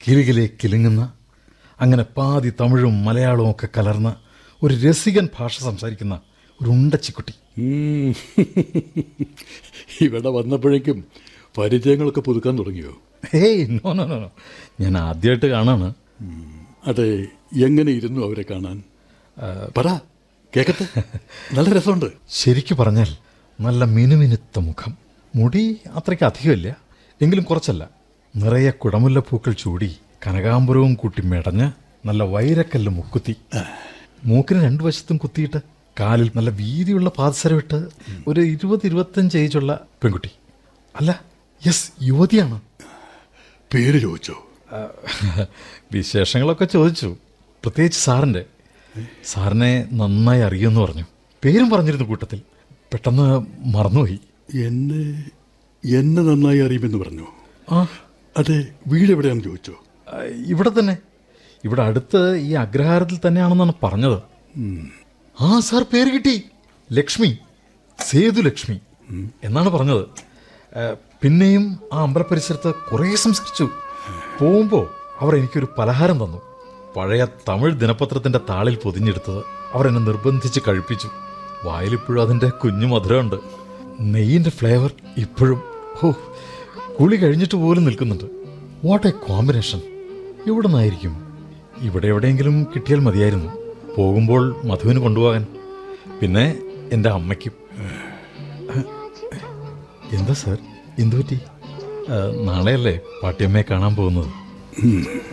കിലുകിലെ കിലുങ്ങുന്ന അങ്ങനെ പാതി തമിഴും മലയാളവും ഒക്കെ കലർന്ന ഒരു രസികൻ ഭാഷ സംസാരിക്കുന്ന ഒരു ഉണ്ടച്ചിക്കുട്ടി ഉം. ഇവിടെ വന്നപ്പോഴേക്കും പരിചയങ്ങളൊക്കെ പുതുക്കാൻ തുടങ്ങിയോ hey no no no no ഞാൻ ആദ്യമായിട്ട് കാണാണ് അതെ എങ്ങനെ ഇരുന്നു അവരെ കാണാൻ പറ കേക്കട്ടെ നല്ല രസമുണ്ട് ശരിക്കു പറഞ്ഞാൽ നല്ല മിനുമിനുത്ത മുഖം മുടി അത്രയ്ക്ക് അധികമില്ല എങ്കിലും കുറച്ചല്ല നിറയെ കുടമുല്ല പൂക്കൾ ചൂടി കനകാമ്പരവും കൂട്ടി മെടഞ്ഞ് നല്ല വൈരക്കല്ല് മുക്കുത്തി മൂക്കിന് രണ്ടു വശത്തും കുത്തിയിട്ട് കാലിൽ നല്ല വീതിയുള്ള പാദസരമിട്ട് ഒരു ഇരുപത് ഇരുപത്തഞ്ച് ഏജുള്ള പെൺകുട്ടി അല്ല യെസ് യുവതിയാണ് പേര് ചോദിച്ചോ ആ, വിശേഷങ്ങളൊക്കെ ചോദിച്ചു പ്രത്യേകിച്ച് സാറിൻ്റെ സാറിനെ നന്നായി അറിയുമെന്ന് പറഞ്ഞു പേരും പറഞ്ഞിരുന്നു കൂട്ടത്തിൽ പെട്ടെന്ന് മറന്നുപോയി എന്നെ എന്നെ നന്നായി അറിയുമെന്ന് പറഞ്ഞു ആ അതെ വീട് എവിടെയാണെന്ന് ചോദിച്ചോ ആ, ഇവിടെ തന്നെ ഇവിടെ അടുത്ത് ഈ അഗ്രഹാരത്തിൽ തന്നെയാണെന്നാണ് പറഞ്ഞത് ആ സാർ പേര് കിട്ടി ലക്ഷ്മി സേതു ലക്ഷ്മി എന്നാണ് പറഞ്ഞത് ആ, പിന്നെയും ആ അമ്പലപരിസരത്ത് കുറേ സംസാരിച്ചു പോകുമ്പോൾ അവർ എനിക്കൊരു പലഹാരം തന്നു പഴയ തമിഴ് ദിനപത്രത്തിന്റെ താളിൽ പൊതിഞ്ഞെടുത്തത് അവർ എന്നെ നിർബന്ധിച്ച് കഴിപ്പിച്ചു വായിലിപ്പോഴും അതിന്റെ കുഞ്ഞു മധുരമുണ്ട് നെയ്യിന്റെ ഫ്ലേവർ ഇപ്പോഴും ഹോ കുളി കഴിഞ്ഞിട്ട് പോലും നിൽക്കുന്നുണ്ട് വാട്ട് എ കോമ്പിനേഷൻ എവിടെ നിന്നായിരിക്കും ഇവിടെ എവിടെയെങ്കിലും കിട്ടിയാൽ മതിയായിരുന്നു പോകുമ്പോൾ മധുവിന് കൊണ്ടുപോകാൻ പിന്നെ എൻ്റെ അമ്മയ്ക്കും എന്താ സാർ എന്തു പറ്റി ആ, നാളെയല്ലേ പാട്ടിയമ്മയെ കാണാൻ പോകുന്നത് ഉം.